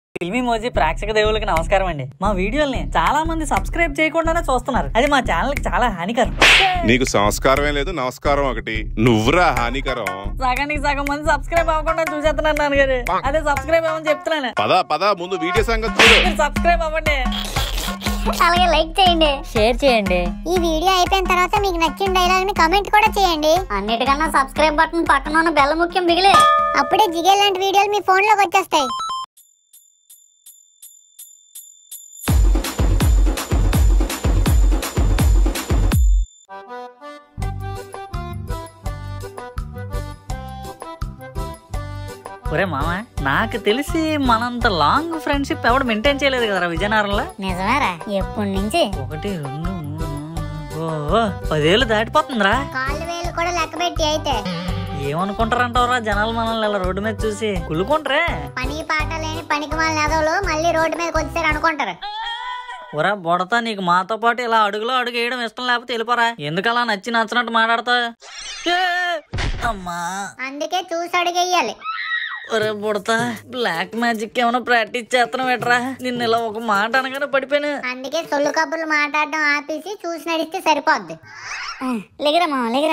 ఫిల్మీ మోజీ ప్రేక్షక దేవులకి నమస్కారం అండి మా వీడియోల్ని చాలా మంది సబ్స్క్రైబ్ చేయకుండానే చూస్తున్నారు అది మా ఛానల్ కి చాలా హానికరం నీకు సంస్కారమే లేదు నమస్కారం ఒకటి నువ్వురా హానికరం సగానికి సగం మంది సబ్స్క్రైబ్ అవ్వకుండా చూసేస్తున్నాను నాన్నగారు అదే సబ్స్క్రైబ్ అవ్వని చెప్తున్నాను పద పద ముందు వీడియో సంగతి చూడు మీరు సబ్స్క్రైబ్ అవ్వండి అలాగే లైక్ చేయండి షేర్ చేయండి ఈ వీడియో అయిపోయిన తర్వాత మీకు నచ్చిన డైలాగ్ ని కమెంట్ కూడా చేయండి అన్నిటికన్నా సబ్స్క్రైబ్ బటన్ పక్కన ఉన్న బెల్ల ముఖ్యం మిగిలే అప్పుడే జిగే లాంటి వీడియోలు మీ ఫోన్ లోకి వచ్చేస్తాయి ఒరే మామ నాకు తెలిసి మనంత లాంగ్ ఫ్రెండ్షిప్ ఎవడు మెయింటైన్ చేయలేదు కదరా విజయనగరంలో నిజమేరా ఎప్పటి నుంచి ఒకటి రెండు మూడు నాలుగు, ఓ పదేళ్ళు దాటిపోతుందిరా కాళ్ళు వేలు కూడా లెక్క పెట్టి అయితే ఏమనుకుంటారంటావురా జనాలు మనల్ని ఇలా రోడ్డు మీద చూసి కుళ్ళుకుంటారే పని పాట లేని పనికి వాళ్ళ నెదవులు మళ్ళీ రోడ్డు మీదకి వచ్చారు అనుకుంటారు ఒరా బొడతా నీకు మాతో పాటు ఇలా అడుగులో అడుగు వేయడం ఇష్టం లేకపోతే వెళ్ళిపోరా ఎందుకలా నచ్చి నచ్చినట్టు మాట్లాడతా అమ్మా అందుకే చూసి అడిగేయాలి ఒరే బుడతా బ్లాక్ మ్యాజిక్ ఏమైనా ప్రాక్టీస్ చేస్తున్నావు ఎట్రా నిన్న ఇలా ఒక మాట అనగానే పడిపోయాను అందుకే సొల్లు కబుర్లు మాట్లాడడం ఆపేసి చూసి నడిస్తే సరిపోద్ది లేగరా మా లేగరా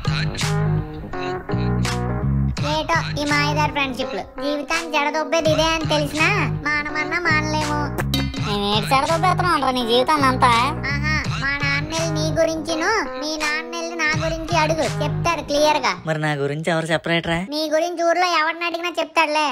ఏటో ఈ మాయదారి ఫ్రెండ్షిప్లు జీవితాన్ని జడదొబ్బేది ఇదే అని తెలిసినా మానమన్నా మానలేము నేను ఏడు జడదొబ్బేస్తున్నాను నీ జీవితాన్ని అంతా ఆహా మా నాన్నెల్లి నీ గురించిను మీ నాన్నెల్లి నా గురించి అడుగు చెప్తాడు క్లియర్ గా మరి నా గురించి ఎవరు చెప్పరేట్రా నీ గురించి ఊర్లో ఎవరిని అడిగినా చెప్తాడులే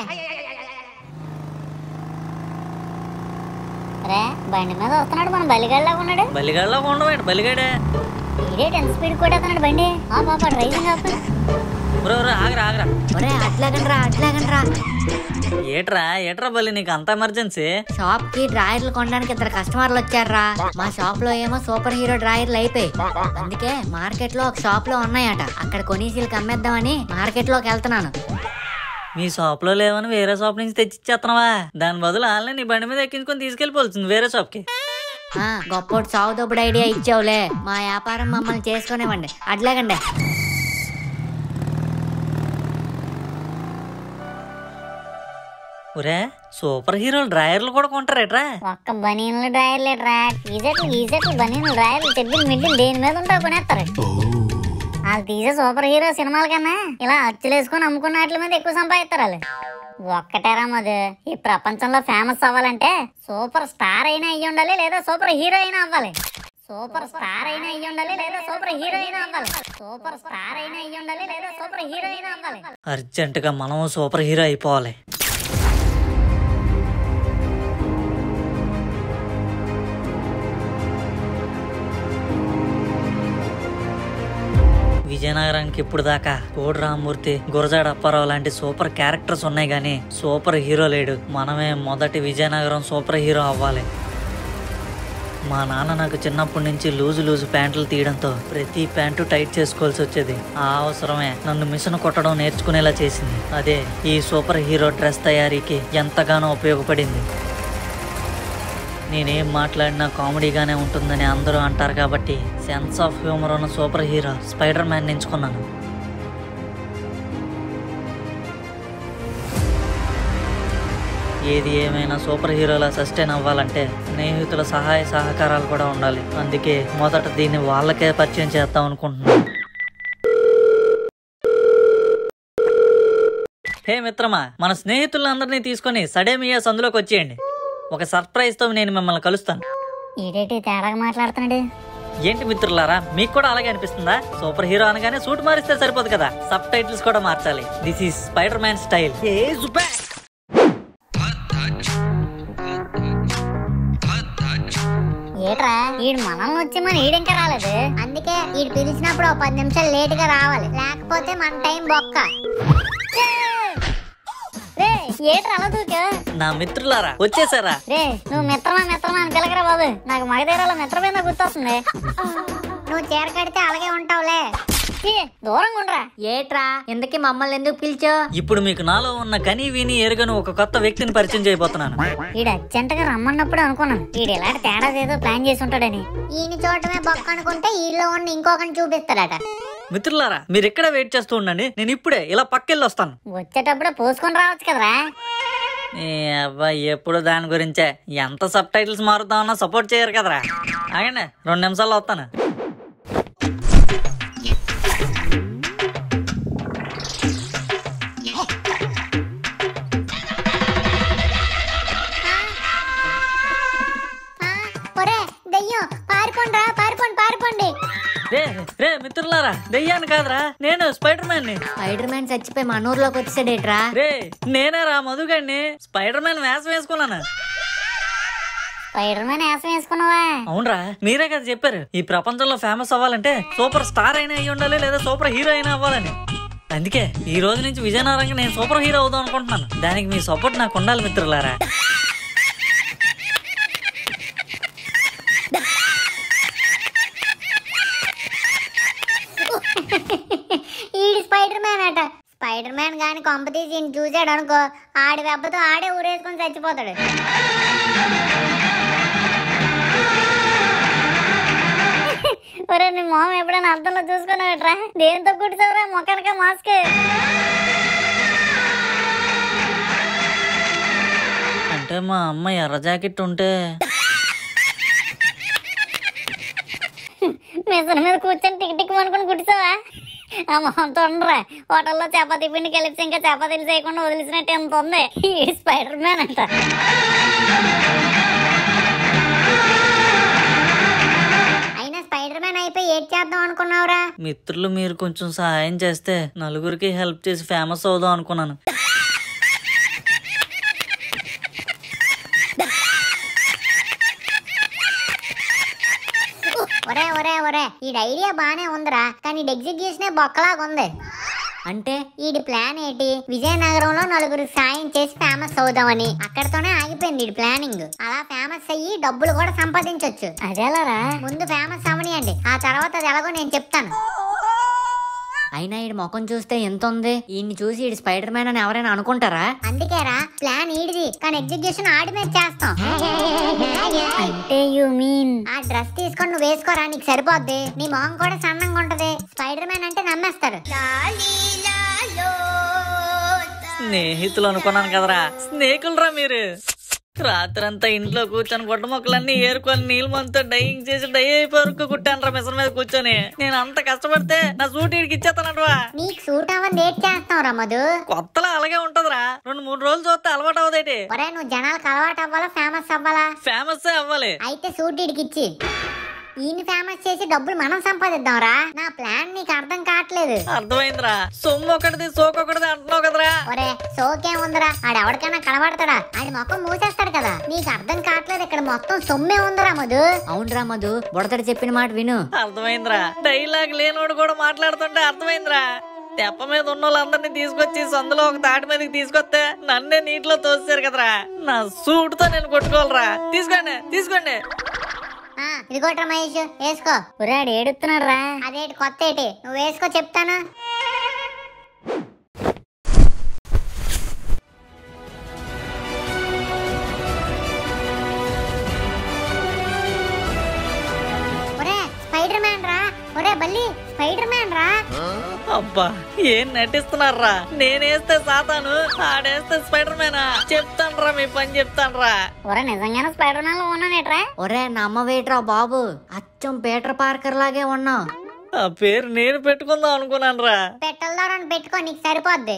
రే బండి మీద వస్తున్నాడు మన బలిగాడిలాగా ఉన్నాడు బలిగాడిలో ఉండవేంటి బలిగాడే ఇదేంటి ఎంత స్పీడ్ కొట్టేస్తున్నాడు బండి ఆ పాప డ్రైవింగ్ ఆపు ఒరే ఒరే ఆగరా ఆగరా ఒరే అట్లాగనరా అట్లాగనరా ఏట్రా ఏట్రా బలి నీకు అంత ఎమర్జెన్సీ షాప్ కి డ్రాయర్లు కొనడానికి ఇద్దరు కస్టమర్లు వచ్చారా మా షాప్ లో ఏమో సూపర్ హీరో డ్రాయర్లు అయిపోయి అందుకే మార్కెట్ లో ఒక షాప్ లో ఉన్నాయట అక్కడ కొనీసీలకి అమ్మేద్దామని మార్కెట్ లోకి వెళ్తున్నాను మీ షాప్ లో లేవని వేరే షాప్ నుంచి తెచ్చిచ్చేస్తున్నావా దాని బదులు వాళ్ళని నీ బండి మీద ఎక్కించుకొని తీసుకెళ్ళిపోతుంది వేరే షాప్ కి ఆ, గొప్పోడు సాగు దొప్పుడు ఐడియా ఇచ్చావులే మా వ్యాపారం మమ్మల్ని చేసుకునేవ్వండి అట్లాగండి ఒరే సూపర్ హీరోలు డ్రాయర్లు కూడా కొంటారేట్రా ఒక్క బనీన్లు డ్రైవర్లు రా ఈజెట్లు ఈజెట్లు బనీన్లు డ్రైవర్లు చెడ్డీలు మిడ్డీలు దేని మీద ఉంటావు కొనేస్తారు వాళ్ళు తీసే సూపర్ హీరో సినిమాల కన్నా ఇలా అచ్చులు వేసుకొని అమ్ముకున్న వాటి మీద ఎక్కువ సంపాదిస్తారు వాళ్ళు ఒక్కటేరా మధు ఈ ప్రపంచంలో ఫేమస్ అవ్వాలంటే సూపర్ స్టార్ అయినా అయ్యి ఉండాలి లేదా సూపర్ హీరో అయినా అవ్వాలి సూపర్ స్టార్ అయినా అయ్యి ఉండాలి లేదా సూపర్ హీరో అయినా అవ్వాలి సూపర్ స్టార్ అయినా అయ్యి ఉండాలి లేదా సూపర్ హీరో అయినా అవ్వాలి అర్జెంటుగా మనము సూపర్ హీరో అయిపోవాలి విజయనగరానికి ఇప్పుడు దాకా కోడి రామ్మూర్తి గురజాడ అప్పారావు లాంటి సూపర్ క్యారెక్టర్స్ ఉన్నాయి కానీ సూపర్ హీరో లేడు మనమే మొదటి విజయనగరం సూపర్ హీరో అవ్వాలి మా నాన్న నాకు చిన్నప్పటి నుంచి లూజు లూజు ప్యాంట్లు తీయడంతో ప్రతి ప్యాంటు టైట్ చేసుకోవాల్సి వచ్చేది ఆ అవసరమే నన్ను మిషన్ కొట్టడం నేర్చుకునేలా చేసింది అదే ఈ సూపర్ హీరో డ్రెస్ తయారీకి ఎంతగానో ఉపయోగపడింది నేనేం మాట్లాడినా కామెడీగానే ఉంటుందని అందరూ అంటారు కాబట్టి సెన్స్ ఆఫ్ హ్యూమర్ ఉన్న సూపర్ హీరో స్పైడర్ మ్యాన్ ఎంచుకున్నాను ఏది ఏమైనా సూపర్ హీరోలా సస్టైన్ అవ్వాలంటే స్నేహితుల సహాయ సహకారాలు కూడా ఉండాలి అందుకే మొదట దీన్ని వాళ్ళకే పరిచయం చేద్దాం అనుకుంటున్నాను హే మిత్రమా మన స్నేహితులందరినీ తీసుకొని సడేమియా సందులోకి వచ్చేయండి ఒక సర్ప్రైజ్ తో నేను మిమ్మల్ని కలుస్తాను ఈడేటి తేడాగా మాట్లాడుతున్నాడు ఏంటి మిత్రులారా మీకు కూడా అలాగే అనిపిస్తుందా సూపర్ హీరో అనగానే సూట్ మారిస్తే సరిపోదు కదా సబ్ టైటిల్స్ కూడా మార్చాలి this is Spider-Man style ఏట్రా ఈడు మనల్ని వచ్చి మన ఈడింకా రాలేదు అందుకే ఈడు పిలిచినప్పుడు ఒక పది నిమిషాలు లేట్ గా రావాలి లేకపోతే మన టైం బొక్క రే ఏట్రా అలా దూకా నా మిత్రులారా వచ్చేసారా రే నువ్వు మిత్రమా మిత్రమా అని పిలకరా బాబు నాకు మగధీరాలో మిత్రమేందో గుర్తొస్తుంది నువ్వు చీర కడితే అలాగే ఉంటావులే ఛీ, దూరంగా ఉండరా ఏట్రా ఎందుకు మమ్మల్ని ఎందుకు పిలిచో ఇప్పుడు మీకు నాలో ఉన్న కని విని ఎరుగను ఒక కొత్త వ్యక్తిని పరిచయం చేయబోతున్నాను ఈడు అర్జెంట్ రమ్మన్నప్పుడు అనుకున్నాను ఈడు ఇలాంటి తేడా ఏదో ప్లాన్ చేసి ఉంటాడని ఈయన చూడటమే బొక్క అనుకుంటే ఈలో ఉన్న ఇంకొకరిని చూపిస్తాడట మిత్రులారా మీరు ఇక్కడ వెయిట్ చేస్తూ ఉండండి నేను ఇప్పుడే ఇలా పక్కెళ్ళి వస్తాను వచ్చేటప్పుడు పోసుకొని రావచ్చు కదరా ఈ అబ్బాయి ఎప్పుడు దాని గురించే ఎంత సబ్ టైటిల్స్ మారుతామన్నా సపోర్ట్ చేయరు కదరా ఆగండి రెండు నిమిషాల్లో వస్తాను ఆ, ఒరే దయ్యం పారిపోండి రా పారిపోండి పారిపోండి రే రే మిత్రులారా దెయ్యాన్ని కాదురా నేను స్పైడర్ మ్యాన్ ని స్పైడర్ మ్యాన్ చచ్చిపోయి మన ఊర్లోకి వచ్చేసాడేట్రా రే నేనే రా మధుగాడిని స్పైడర్ మ్యాన్ వేషం వేసుకున్నాను స్పైడర్ మ్యాన్ వేసం వేసుకున్నావా అవునరా మీరే కదా చెప్పారు ఈ ప్రపంచంలో ఫేమస్ అవ్వాలంటే సూపర్ స్టార్ అయినా అయ్యి ఉండాలి లేదా సూపర్ హీరో అయినా అవ్వాలని అందుకే ఈ రోజు నుంచి విజయనగరంగా నేను సూపర్ హీరో అవుదాం అనుకుంటున్నాను దానికి మీ సపోర్ట్ నాకు ఉండాలి మిత్రులారా ఈడి స్పైడర్ మ్యాన్ అట స్పైడర్ మ్యాన్ గాని కొంపతీసి ఈయన చూసాడు అనుకో ఆడి దెబ్బతో ఆడే ఊరేసుకొని చచ్చిపోతాడు ఒరే నీ మొహం ఎప్పుడైనా అర్థంలో చూసుకున్నావుట్రా దేంతో కుట్టావురా మొక్కనిక మాస్క్ అంటే మా అమ్మ ఎర్ర జాకెట్ ఉంటే మిషన్ మీద కూర్చొని టిక్ టిక్ అనుకుని కుట్టావా ఆ మొహంతో ఉండరా హోటల్లో చపాతీ పిండి కలిపి ఇంకా చపాతీలు చేయకుండా వదిలిసినట్టు ఎంత ఉంది ఈ స్పైడర్ మ్యాన్ అంట అయినా స్పైడర్ మ్యాన్ అయిపోయి ఏడ్ చేద్దాం అనుకున్నావురా మిత్రులు మీరు కొంచెం సహాయం చేస్తే నలుగురికి హెల్ప్ చేసి ఫేమస్ అవుదాం అనుకున్నాను ఒరే ఒరే ఒరే ఈ ఐడియా బానే ఉందిరా కానీ ఎగ్జిక్యూషనే బొక్కలాగా ఉంది అంటే ఈడి ప్లాన్ ఏంటి విజయనగరంలో నలుగురు సాయం చేసి ఫేమస్ అవుదామని అక్కడతోనే ఆగిపోయింది ఈడి ప్లానింగ్ అలా ఫేమస్ అయ్యి డబ్బులు కూడా సంపాదించొచ్చు అదేలారా ముందు ఫేమస్ అవనియండి ఆ తర్వాత అది ఎలాగో నేను చెప్తాను అయినా ఈడి ముఖం చూస్తే ఎంత ఉంది ఈయన్ని చూసి ఈడు స్పైడర్ మ్యాన్ అని ఎవరైనా అనుకుంటారా అందుకేరా ప్లాన్ ఈడిది కానీ ఎగ్జిక్యూషన్ ఆడి మీద చేస్తాం అంటే యు మీన్ ఆ డ్రెస్ తీసుకొని నువ్వు వేసుకోరా నీకు సరిపోద్ది నీ మొహం కూడా సన్నంగా ఉంటది స్పైడర్ మ్యాన్ అంటే నమ్మేస్తారు స్నేహితులు అనుకున్నాను కదరా స్నేహితులరా మీరు రాత్రంతా ఇంట్లో కూర్చొని గుడ్డ మొక్కలన్నీ ఏరుకొని నీళ్ళు మనతో డైయింగ్ చేసి డై అయిపోయి కుట్టాను రా మిషన్ మీద కూర్చొని నేను అంత కష్టపడితే నా సూట్ ఇడికి ఇచ్చేస్తానట్రా నీకు సూట్ అవ్వని ఏడ్ చేస్తాం రా మధు కొత్తలో అలాగే ఉంటదిరా రెండు మూడు రోజులు చూస్తే అలవాటు అవదేటి ఒరే నువ్వు జనాలకు అలవాటు అవ్వాలా ఫేమస్ అవ్వాలా ఫేమస్ అవ్వాలి అయితే సూట్ ఇడికి ఇచ్చి ఈయన ఫేమస్ చేసి డబ్బులు మనం సంపాదిద్దాం రా నా ప్లాన్ నీకు అర్థం కావట్లేదు అర్థమైందిరా సొమ్ము ఒకటిది సోకు ఒకటిది అంటున్నావు కదరా ఒరే సోకేం ఉందిరా ఆడెవడికైనా కనబడతాడా ఆడి మొక్కం మూసేస్తాడు కదా నీకు అర్థం కావట్లేదు ఇక్కడ మొత్తం సొమ్మే ఉందిరా మధు అవునరా మధు బుడతడు చెప్పిన మాట విను అర్థమైందిరా డైలాగ్ లేనోడు కూడా మాట్లాడుతుంటే అర్థమైందిరా తెప్ప మీద ఉన్న వాళ్ళందరినీ తీసుకొచ్చి సందులో ఒక తాటి మీదకి తీసుకొస్తే నన్నే నీటిలో తోసారు కదరా నా సూట్ తో నేను కొట్టుకోవాలరా తీసుకోండి తీసుకోండి ఆ, ఇదిగోట్రా మహేష్ వేసుకో ఒరాడు ఏడుస్తున్నాడు రా అదేటి కొత్త ఏటి నువ్వు వేసుకో చెప్తాను ఒరే స్పైడర్ మ్యాన్ రా ఒరే బల్లి స్పైడర్ మ్యాన్ రా అబ్బా ఏం నటిస్తున్నారా నేనేస్తే సాతాను ఆడేస్తే స్పైడర్ మ్యానా చెప్తానురా మీ పని చెప్తానురా ఒరే నిజంగానే స్పైడర్ మ్యాన్ లో ఉన్నానేట్రా ఒరే నమ్మవేట్రా బాబు అచ్చం పీటర్ పార్కర్ లాగే ఉన్నావు ఆ పేరు నేను పెట్టుకుందాం అనుకున్నాను రా పెట్టలదారని పెట్టుకో నీకు సరిపోద్ది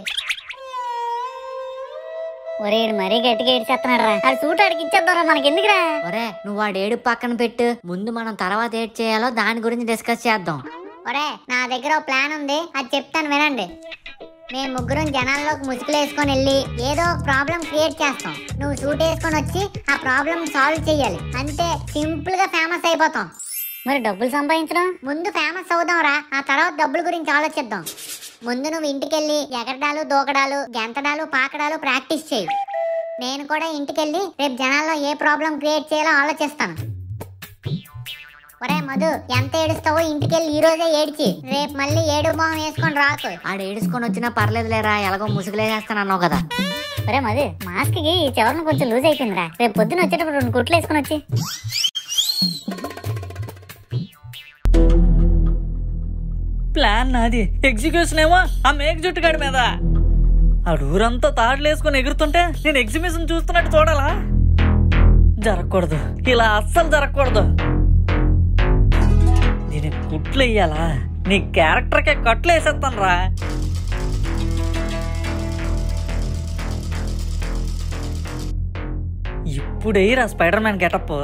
ఒరే ఈడు మరీ గట్టిగా ఏడ్చేస్తున్నాడు రా అది సూట్ ఆడికి ఇచ్చేద్దాం మనకి ఎందుకురా ఒరే నువ్వు వాడు ఏడు పక్కన పెట్టు ముందు మనం తర్వాత ఏడ్ చేయాలో దాని గురించి డిస్కస్ చేద్దాం ఒరే నా దగ్గర ఓ ప్లాన్ ఉంది అది చెప్తాను వినండి మేము ముగ్గురం జనాల్లోకి ముసుగులు వేసుకొని వెళ్ళి ఏదో ఒక ప్రాబ్లం క్రియేట్ చేస్తాం నువ్వు సూట్ వేసుకొని వచ్చి ఆ ప్రాబ్లం సాల్వ్ చేయాలి అంతే సింపుల్ గా ఫేమస్ అయిపోతాం మరి డబ్బులు సంపాదించడం ముందు ఫేమస్ అవుదాం రా ఆ తర్వాత డబ్బుల గురించి ఆలోచిద్దాం ముందు నువ్వు ఇంటికెళ్ళి ఎగరడాలు దూకడాలు గెంతడాలు పాకడాలు ప్రాక్టీస్ చేయి నేను కూడా ఇంటికెళ్ళి రేపు జనాల్లో ఏ ప్రాబ్లం క్రియేట్ చేయాలో ఆలోచిస్తాను ఒరే మధు ఎంత ఏడుస్తావో ఇంటికెళ్ళి ఈ రోజే ఏడ్చి రేపు మళ్ళీ ఏడు మొహం వేసుకొని రాకు ఆడు ఏడుచుకొని వచ్చినా పర్లేదు లేరా ఎలాగో ముసుగులేసేస్తానన్నావు కదా ఒరే మధు మాస్క్ కి ఈ చివరన కొంచెం లూజ్ అయిపోయిందిరా రేపు పొద్దున వచ్చేటప్పుడు రెండు కుట్లు వేసుకొని వచ్చి ప్లాన్ నాది ఎగ్జిక్యూషన్ ఏమో ఆ మేక జుట్టుగాడి మీద ఆ ఊరంతా తాడులు వేసుకొని ఎగురుతుంటే నేను ఎగ్జిబిషన్ చూస్తున్నట్టు చూడాలా జరగకూడదు ఇలా అస్సలు జరగకూడదు దీనికి కుట్లు వేయాలా నీ క్యారెక్టర్కే కట్లు వేసేస్తాను రా ఇప్పుడు ఎయ్యరా స్పైడర్ మ్యాన్ గెటప్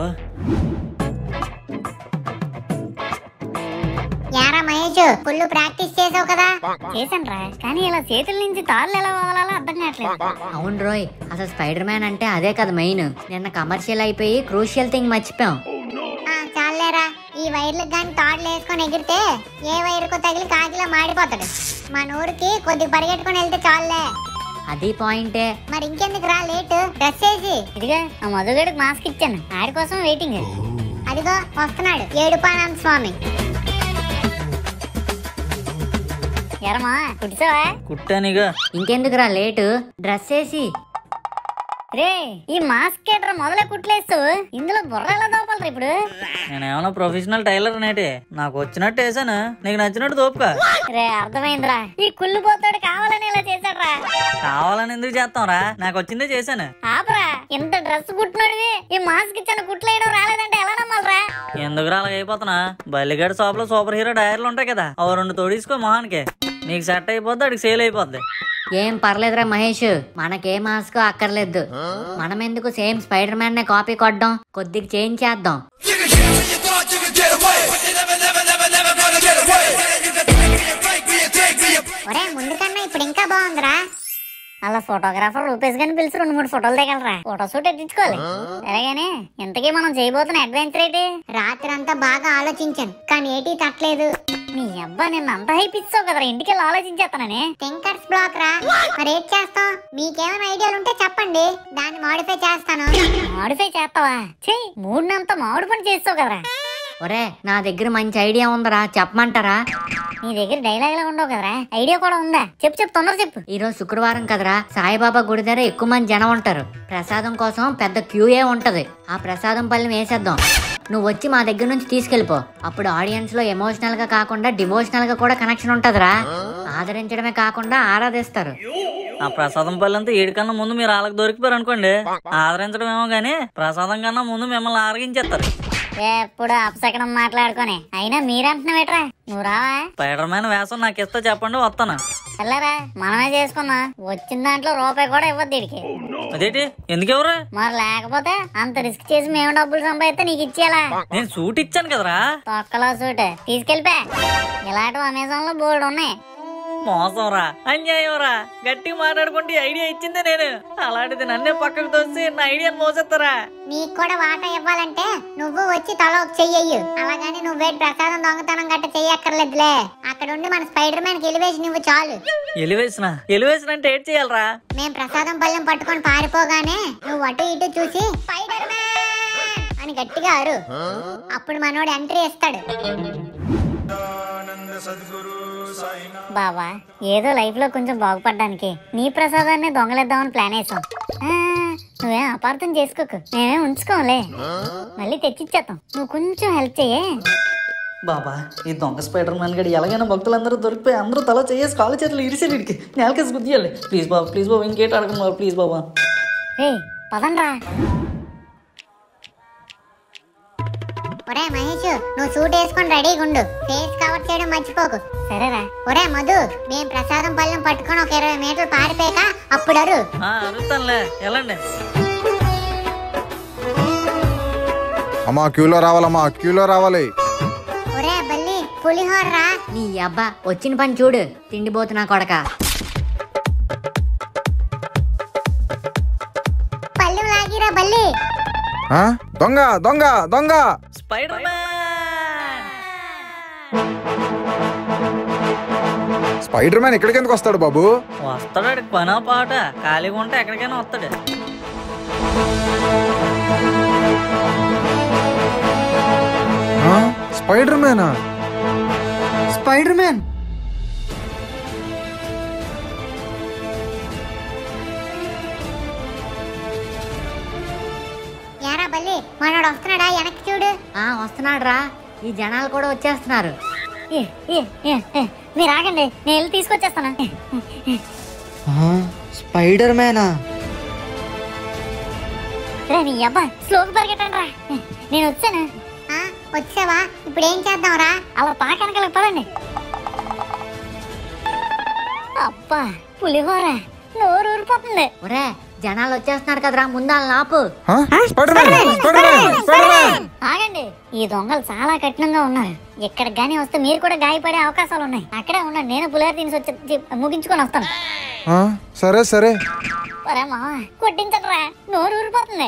యారా మహేష్ ఫుల్ ప్రాక్టీస్ చేసావు కదా చేశాను రా కానీ ఇలా చేతుల నుంచి తాళ్ళు ఎలా వదలాలో అర్థం కావట్లేదు అవును రోయ్ అసలు స్పైడర్ మ్యాన్ అంటే అదే కదా మెయిన్ నిన్న కమర్షియల్ అయిపోయి క్రూషియల్ థింగ్ మర్చిపోయాం ఆ, చాలేరా ఈ వైర్లకు కానీ తాడులు వేసుకొని ఎగిరితే ఏ వైర్కు తగిలి కాకిలా మాడిపోతాడు మన ఊరికి కొద్దిగా పరిగెట్టుకొని వెళ్తే చాలే అది పాయింటే మరి ఇంకెందుకు రా లేట్ డ్రెస్ వేసి ఇదిగా ఆ మధుగడికి మాస్క్ ఇచ్చాను ఆడి కోసం వెయిటింగ్ అదిగో వస్తున్నాడు ఏడుపానంద స్వామి ఎరమా కుడిసావా కుట్టానిగా ఇంకెందుకురా లేటు డ్రెస్ వేసి రే ఈ మాస్క్ కేటర్ మొదలే కుట్లేస్తూ ఇందులో బుర్ర ఎలా దోపాలి ఇప్పుడు నేనేమన్నా ప్రొఫెషనల్ టైలర్ నేటి నాకు వచ్చినట్టు వేసాను నీకు నచ్చినట్టు దోపుకా రే అర్థమైందిరా ఈ కుళ్ళు పోతాడు కావాలని ఇలా చేశాడ్రా కావాలని ఎందుకు చేస్తాంరా నాకు వచ్చిందే చేశాను ఆపరా ఇంత డ్రెస్ కుట్టినోడివి ఈ మాస్క్ ఇచ్చిన కుట్లేయడం రాలేదంటే ఎలా నమ్మాలరా ఎందుకురా అలాగ అయిపోతున్నా బల్లిగడ్డ షాప్ లో సూపర్ హీరో డైర్లు ఉంటాయి కదా అవి రెండు తోడీసుకో మొహానికి నీకు సెట్ అయిపోద్ది అడికి సేల్ అయిపోద్ది ఏం పర్లేదురా మహేష్ మనకే మాస్క్ అక్కర్లేదు మనం ఎందుకు సేమ్ స్పైడర్ మ్యాన్ నే కాపీ కొట్టడం కొద్దిగా చేంజ్ చేద్దాం ఒరే ముందు కన్నా ఇప్పుడు ఇంకా బాగుందిరా అలా ఫోటోగ్రాఫర్ రూపేష్ గాని పిలిచి రెండు మూడు ఫోటోలు దిగలరా ఫోటో షూట్ ఎట్టించుకోవాలి సరేగానే ఇంతకీ మనం చేయబోతున్న అడ్వెంచర్ ఏంటి రాత్రి అంతా బాగా ఆలోచించాను కానీ ఏటీ తట్టలేదు నీ అబ్బా నిన్న అంత హైప్ ఇస్తావు కదరా ఇంటికి వెళ్ళి ఆలోచించేస్తానని థింకర్స్ బ్లాక్ రా మరి ఏం చేస్తాం మీకేమైనా ఐడియాలు ఉంటే చెప్పండి దాన్ని మాడిఫై చేస్తాను మాడిఫై చేస్తావా చెయ్యి మూడునంత మామిడి పని చేస్తావు కదరా ఒరే నా దగ్గర మంచి ఐడియా ఉందరా చెప్పమంటారా నీ దగ్గర డైలాగ్ లా ఉండవు కదరా ఐడియా కూడా ఉందా చెప్పు చెప్పు తొందర చెప్పు ఈరోజు శుక్రవారం కదరా సాయిబాబా గుడి దగ్గర ఎక్కువ మంది జనం ఉంటారు ప్రసాదం కోసం పెద్ద క్యూయే ఉంటది ఆ ప్రసాదం పళ్ళెం వేసేద్దాం నువ్వు వచ్చి మా దగ్గర నుంచి తీసుకెళ్ళిపో అప్పుడు ఆడియన్స్ లో ఎమోషనల్ గా కాకుండా డివోషనల్ గా కూడా కనెక్షన్ ఉంటదిరా ఆదరించడమే కాకుండా ఆరాధిస్తారు ఆ ప్రసాదం పల్లెంతా ఏడికన్నా ముందు మీరు వాళ్ళకి దొరికిపోయారు అనుకోండి ఆదరించడం ఏమో గానీ ప్రసాదం కన్నా ముందు మిమ్మల్ని ఆరగించేస్తారు ఎప్పుడు అపశకనం మాట్లాడుకొని అయినా మీరంటున్నావేట్రా నువ్వు రావా స్పైడర్ మ్యాన్ వేసం నాకు ఇస్తా చెప్పండి వస్తాను వెళ్ళరా మనమే చేసుకుందాం వచ్చిన దాంట్లో రూపాయి కూడా ఇవ్వద్దు వీడికి అదేంటి ఎందుకు ఎవరు మరి లేకపోతే అంత రిస్క్ చేసి మేము డబ్బులు సంపాదిస్తే నీకు ఇచ్చేయాలా నేను సూట్ ఇచ్చాను కదరా తొక్కలో సూట్ తీసుకెళ్ళిపా ఇలాంటివి అమెజాన్ లో బోర్డు ఉన్నాయి మోసం రా అన్యాయం రా గట్టిగా మాట్లాడుకుంటే ఐడియా ఇచ్చిందే నేను అలాంటిది నన్నే పక్కకు తోసి నా ఐడియాని మోసేస్తారా నీకు కూడా వాటా ఇవ్వాలంటే నువ్వు వచ్చి తల ఒక చెయ్యు అలాగని నువ్వే ప్రసాదం దొంగతనం గట్ట చెయ్యక్కర్లేదులే అక్కడ ఉండి మన స్పైడర్ మ్యాన్ కి ఎలివేషన్ ఇవ్వు చాలు ఎలివేషన్ ఎలివేషన్ అంటే ఏడ్ చేయాలరా మేం ప్రసాదం పళ్ళెం పట్టుకొని పారిపోగానే నువ్వు అటు ఇటు చూసి స్పైడర్ మ్యాన్ అని గట్టిగా అరు అప్పుడు మనోడు ఎంట్రీ ఇస్తాడు బావా ఏదో లైఫ్ లో కొంచెం బాగుపడడానికి నీ ప్రసాదాన్ని దొంగలేద్దామని ప్లాన్ వేసాం ఆ, నువ్వేం అపార్థం చేసుకోకు మేమేం ఉంచుకోంలే మళ్ళీ తెచ్చిచ్చేస్తాం నువ్వు కొంచెం హెల్ప్ చెయ్యే బాబా ఈ దొంగ స్పైడర్ మ్యాన్ గడి ఎలాగైనా భక్తులందరూ దొరికిపోయి అందరూ తల చేసి కాలు చేతులు ఇరిసేది ఇడికి నేలకేసి గుద్దియాలి ప్లీజ్ బాబా ప్లీజ్ బాబా ఇంకేట అడగను బాబా ప్లీజ్ బాబా రే పదండ్రా ఒరే మహేష్ నువ్వు సూట్ వేసుకొని రెడీగా ఉండు ఫేస్ కవర్ చేయడం మర్చిపోకు సరేరా ఒరే మధు మేం ప్రసాదం పళ్ళెం పట్టుకొని ఒక ఇరవై మీటర్లు పారిపోయాక అప్పుడు అరు ఆ, అడుగుతానులే వెళ్ళండి అమ్మా క్యూలో రావాలమ్మా క్యూలో రావాలి ఒరే బల్లి పులిహోర రా నీ అబ్బా వచ్చిన పని చూడు తిండిపోతున్నా కొడక పళ్ళెం లాగిరా బల్లి ఆ? దొంగ దొంగ దొంగ స్పైడర్ మ్యాన్ స్పైడర్ మ్యాన్ ఇక్కడికి ఎందుకు వస్తాడు బాబు వస్తాడు ఆడికి పనో పాట ఖాళీగా ఉంటే ఎక్కడికైనా వస్తాడు ఆ? స్పైడర్ మ్యానా స్పైడర్ మ్యాన్ యారా బల్లి మనోడు వస్తున్నాడా వెనక్కి చూడు ఆ వస్తున్నాడు రా ఈ జనాలు కూడా వచ్చేస్తున్నారు ఏ, ఏ, ఏ, ఏ, మీరు ఆగండి నేను వెళ్ళి తీసుకొచ్చేస్తాను స్పైడర్ మ్యానా రే నీ అబ్బా స్లోకి పరిగెట్టండి రా నేను వచ్చాను వచ్చావా ఇప్పుడు ఏం చేద్దాం రా అలా పాకనకల పదండి అబ్బా పులిహోర నోరు ఊరిపోతుంది ఒరే జనాలు వచ్చేస్తున్నారు కదరా ముందు వాళ్ళని ఆపు ఆ? Spider-Man Spider-Man Spider-Man ఆగండి ఈ దొంగలు చాలా కఠినంగా ఉన్నారు ఇక్కడ గానీ వస్తే మీరు కూడా గాయపడే అవకాశాలు ఉన్నాయి అక్కడే ఉండండి నేను పులిహోర తినేసి వచ్చి చి- ముగించుకొని వస్తాను ఆ, సరే సరే ఒరే మావా కొట్టించట్రా నోరు ఊరిపోతుంది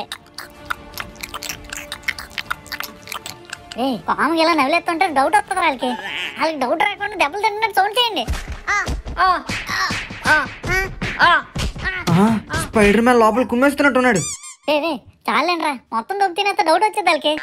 ఏ పాము ఇలా నవ్వులేస్తుంటే డౌట్ వస్తుంది వాళ్ళకి వాళ్ళకి డౌట్ రాకుండా దెబ్బలు తింటున్నట్టు సౌండ్ చేయండి ఆ, ఆ, ఆ, ఆ, ఆ, ఆ. స్పైడర్ మ్యాన్ లోపల కుమ్మేస్తున్నట్టున్నాడు రే రే చాలండి రా మొత్తం దొబ్బు తినేంత డౌట్ వచ్చేది వాళ్ళకి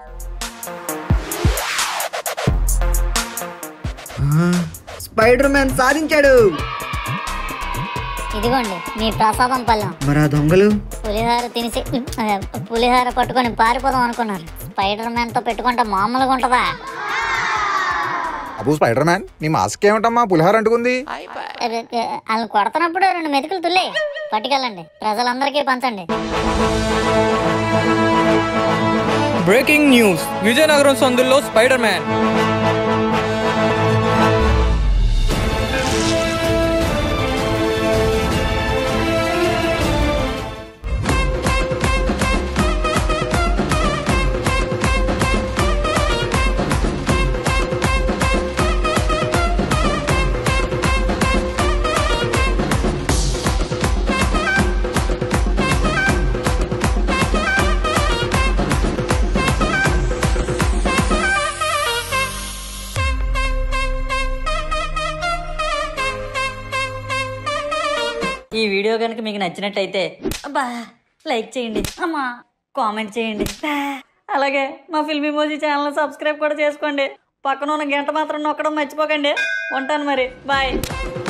స్పైడర్ మ్యాన్ సాధించాడు ఇదిగోండి మీ ప్రసాదం పళ్ళెం మరి ఆ దొంగలు పులిహోర తినేసి అదే, పులిహోర పట్టుకొని పారిపోదాం అనుకున్నారు స్పైడర్ మ్యాన్ తో పెట్టుకుంటే మామూలుగా ఉంటదా అబ్బు స్పైడర్ మ్యాన్ నీ మాస్క్ ఏమిటమ్మా పులిహార అంటుకుంది అరే, అరే, వాళ్ళని కొడుతున్నప్పుడు రెండు మెతుకులు తుల్లే పట్టుకెళ్ళండి ప్రజలందరికీ పంచండి బ్రేకింగ్ న్యూస్ విజయనగరం సందుల్లో స్పైడర్ మ్యాన్ ఈ వీడియో కనుక మీకు నచ్చినట్టయితే అబ్బా లైక్ చేయండి అమ్మా కామెంట్ చేయండి బా. అలాగే మా ఫిల్మీ మోజీ ఛానల్ సబ్స్క్రైబ్ కూడా చేసుకోండి పక్కన ఉన్న గంట మాత్రం నొక్కడం మర్చిపోకండి ఉంటాను మరి బాయ్